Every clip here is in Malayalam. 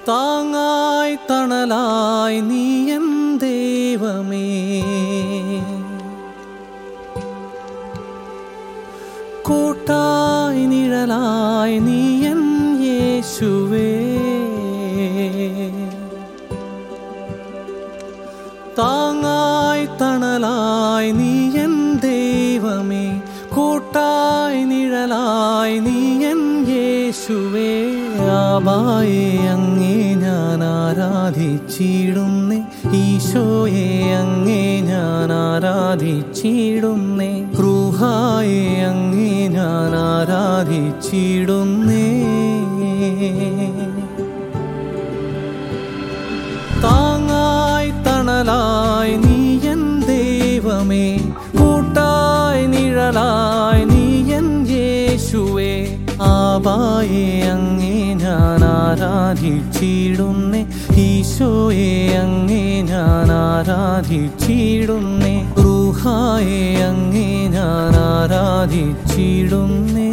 താങ്ങായി തണലായി നീ എൻ ദൈവമേ കൂട്ടായി നിഴലായി നീ എൻ യേശുവേ താങ്ങായി തണലായി നീ എൻ ദൈവമേ കൂട്ടായി നിഴലായി നീ എൻ യേശുവേ ആബായെ അങ്ങേ ഞാൻ ആരാധിച്ചിടുന്നേ ഈശോയെ അങ്ങേ ഞാൻ ആരാധിച്ചിടുന്നേ ക്രൂഹായെ അങ്ങേ ഞാൻ ആരാധിച്ചിടുന്നേ താങ്ങായി തണലായി നീ എൻ ദൈവമേ കൂട്ടായി നിഴലായി നീ എൻ യേശുവേ ആബായെ അങ്ങേ ഞാൻ ആരാധിച്ചിടുന്നേ ഈശോയെ അങ്ങേ ഞാൻ ആരാധിച്ചിടുന്നേ റൂഹായെ അങ്ങേ ഞാൻ ആരാധിച്ചിടുന്നേ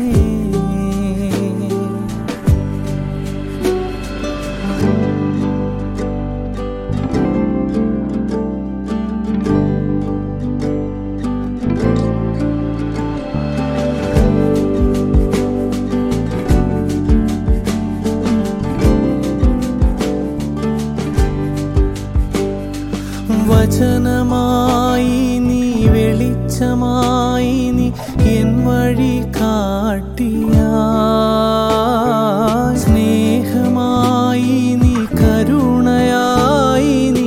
വചനമായി നീ വെളിച്ചമായി നീ എൻ വഴി കാട്ടിയ സ്നേഹമായി നീ കരുണയായി നീ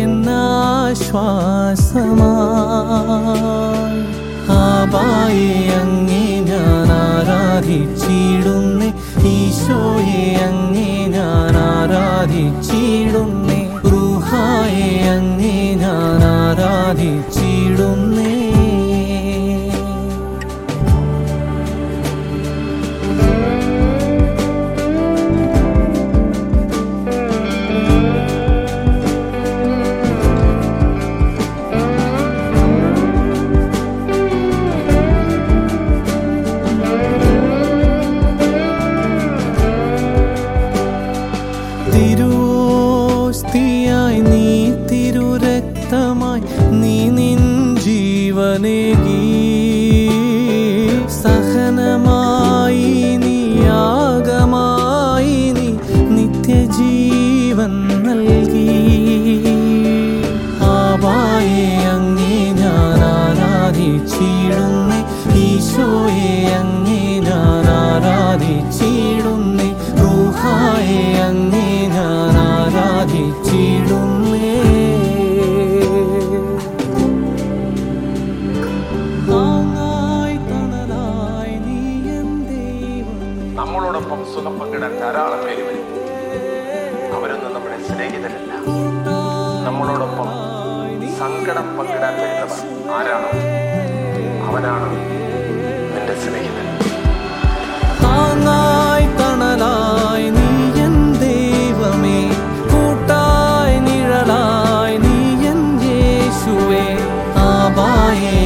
എന്നാശ്വാസമായി ആബായെ അങ്ങേ ഞാൻ ആരാധിച്ചിടുന്നേ ഈശോയെ അങ്ങേ ഞാൻ ആരാധിച്ചിടുന്നേ റുഹായെ അങ്ങേ ഞാൻ ആരാധിച്ചിടുന്നേ തിരുവോസ്തിയായി നീ തിരുരക്തമായി നീ നിൻ ജീവനേകി സഹനമായി നീ യാഗമായി നീ നിത്യജീവൻ നൽകി ആവായെ അങ്ങേ ഞാൻ ആരാധിച്ചിടുന്നേ ഈശോയെ അങ്ങേ ഞാൻ ആരാധിച്ചിടുന്നേ റൂഹായെ അങ്ങേ ഞാൻ ആരാധിച്ചിടുന്നേ താങ്ങായി തണലായി നീ എൻ ദൈവമേ നമ്മളോടൊപ്പം സുഖം പങ്കിടാൻ ധാരാളം പേര് വരും അവരൊന്നും നമ്മുടെ സ്നേഹിതരല്ല നമ്മളോടൊപ്പം സങ്കടം പങ്കിടാൻ വരുന്നവർ ആരാണോ അവനാണ് നിന്റെ സ്നേഹിതൻ താങ്ങായി തണലായി നീ എൻ ദൈവമേ കൂട്ടായി നിഴലായി നീ എൻ യേശുവേ ആബായെ